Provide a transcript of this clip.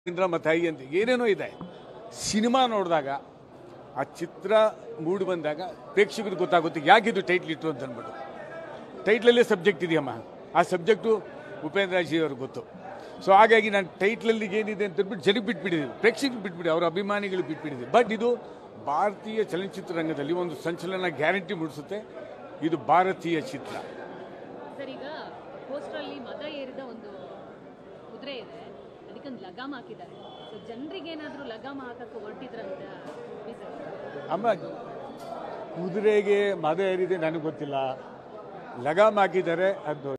ಇಂದ್ರ ಮತ್ತು ಹೈ ಅಂತ ಏನೇನೋ ಇದೆ ಸಿನಿಮಾ ನೋಡಿದಾಗ ಆ ಚಿತ್ರ ಮೂಡಿ ಬಂದಾಗ ಪ್ರೇಕ್ಷಕರಿಗೆ ಗೊತ್ತಾಗುತ್ತೆ ಯಾಕಿದು ಟೈಟ್ಲ್ ಇಟ್ಟು ಅಂತ ಅಂದ್ಬಿಟ್ಟು ಟೈಟ್ಲಲ್ಲೇ ಸಬ್ಜೆಕ್ಟ್ ಇದೆಯಮ್ಮ ಆ ಸಬ್ಜೆಕ್ಟು ಉಪೇಂದ್ರ ಜಿ ಅವ್ರಿಗೆ ಗೊತ್ತು ಸೊ ಹಾಗಾಗಿ ನಾನು ಟೈಟ್ಲಲ್ಲಿ ಏನಿದೆ ಅಂತ ಅಂದ್ಬಿಟ್ಟು ಜನಕ್ಕೆ ಬಿಟ್ಬಿಟ್ಟಿದ್ದೀನಿ ಪ್ರೇಕ್ಷಕರಿಗೆ ಬಿಟ್ಬಿಡಿ ಅವರ ಅಭಿಮಾನಿಗಳು ಬಿಟ್ಬಿಟ್ಟಿದೆ ಬಟ್ ಇದು ಭಾರತೀಯ ಚಲನಚಿತ್ರ ರಂಗದಲ್ಲಿ ಒಂದು ಸಂಚಲನ ಗ್ಯಾರಂಟಿ ಮೂಡಿಸುತ್ತೆ ಇದು ಭಾರತೀಯ ಚಿತ್ರ ಸರ್ ಈಗ ಪೋಸ್ಟ್ರಲ್ಲಿ ಮತ ಏರಿದ ಒಂದು ಕುದುರೆ ಇದೆ ಅದಕ್ಕೊಂದು ಲಗಾಮ್ ಹಾಕಿದ್ದಾರೆ ಸೊ ಜನರಿಗೆ ಏನಾದರೂ ಲಗಾಮ್ ಹಾಕಕ್ಕೆ ಹೊರಟಿದ್ರಂತ ಸರ್ ಅಮ್ಮ ಕುದುರೆಗೆ ಮದ ಏರಿದೆ ನನಗೆ ಗೊತ್ತಿಲ್ಲ ಲಗಾಮ್ ಹಾಕಿದ್ದಾರೆ ಅದು